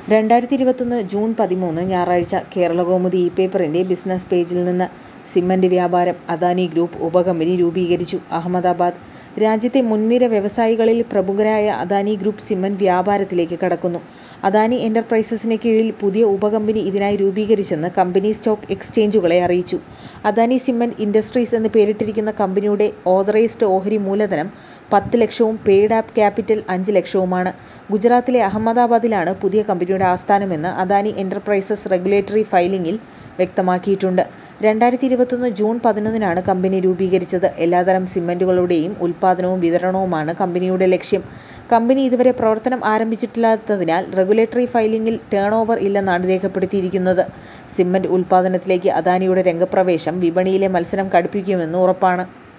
രണ്ടായിരത്തി ഇരുപത്തൊന്ന് ജൂൺ പതിമൂന്ന് ഞായറാഴ്ച കേരളകൗമുദി ഇ പേപ്പറിന്റെ ബിസിനസ് പേജിൽ നിന്ന് സിമന്റ് വ്യാപാരം അദാനി ഗ്രൂപ്പ് ഉപകമ്പനി രൂപീകരിച്ചു അഹമ്മദാബാദ് രാജ്യത്തെ മുൻനിര വ്യവസായികളിൽ പ്രമുഖരായ അദാനി ഗ്രൂപ്പ് സിമന്റ് വ്യാപാരത്തിലേക്ക് കടക്കുന്നു. അദാനി എന്റർപ്രൈസസിന് കീഴിൽ പുതിയ ഉപകമ്പനി ഇതിനായി രൂപീകരിച്ചെന്ന് കമ്പനി സ്റ്റോക്ക് എക്സ്ചേഞ്ചുകളെ അറിയിച്ചു. അദാനി സിമന്റ് ഇൻഡസ്ട്രീസ് എന്ന് പേരിട്ടിരിക്കുന്ന കമ്പനിയുടെ ഓഥറൈസ്ഡ് ഓഹരി മൂലധനം പത്ത് ലക്ഷവും പെയ്ഡ് അപ് ക്യാപിറ്റൽ അഞ്ച് ലക്ഷവുമാണ്. ഗുജറാത്തിലെ അഹമ്മദാബാദിലാണ് പുതിയ കമ്പനിയുടെ ആസ്ഥാനമെന്ന് അദാനി എന്റർപ്രൈസസ് റെഗുലേറ്ററി ഫൈലിംഗിൽ വ്യക്തമാക്കിയിട്ടുണ്ട്. രണ്ടായിരത്തി ഇരുപത്തൊന്ന് ജൂൺ പതിനൊന്നിനാണ് കമ്പനി രൂപീകരിച്ചത്. എല്ലാത്തരം സിമന്റുകളുടെയും ഉൽപാദനവും വിതരണവുമാണ് കമ്പനിയുടെ ലക്ഷ്യം. കമ്പനി ഇതുവരെ പ്രവർത്തനം ആരംഭിച്ചിട്ടില്ലാത്തതിനാൽ റെഗുലേറ്ററി ഫൈലിംഗിൽ ടേൺഓവർ ഇല്ലെന്നാണ് രേഖപ്പെടുത്തിയിരിക്കുന്നത്. സിമന്റ് ഉൽപാദനത്തിലേക്ക് അദാനിയുടെ രംഗപ്രവേശം വിപണിയിലെ മത്സരം കടുപ്പിക്കുമെന്ന് ഉറപ്പാണ്.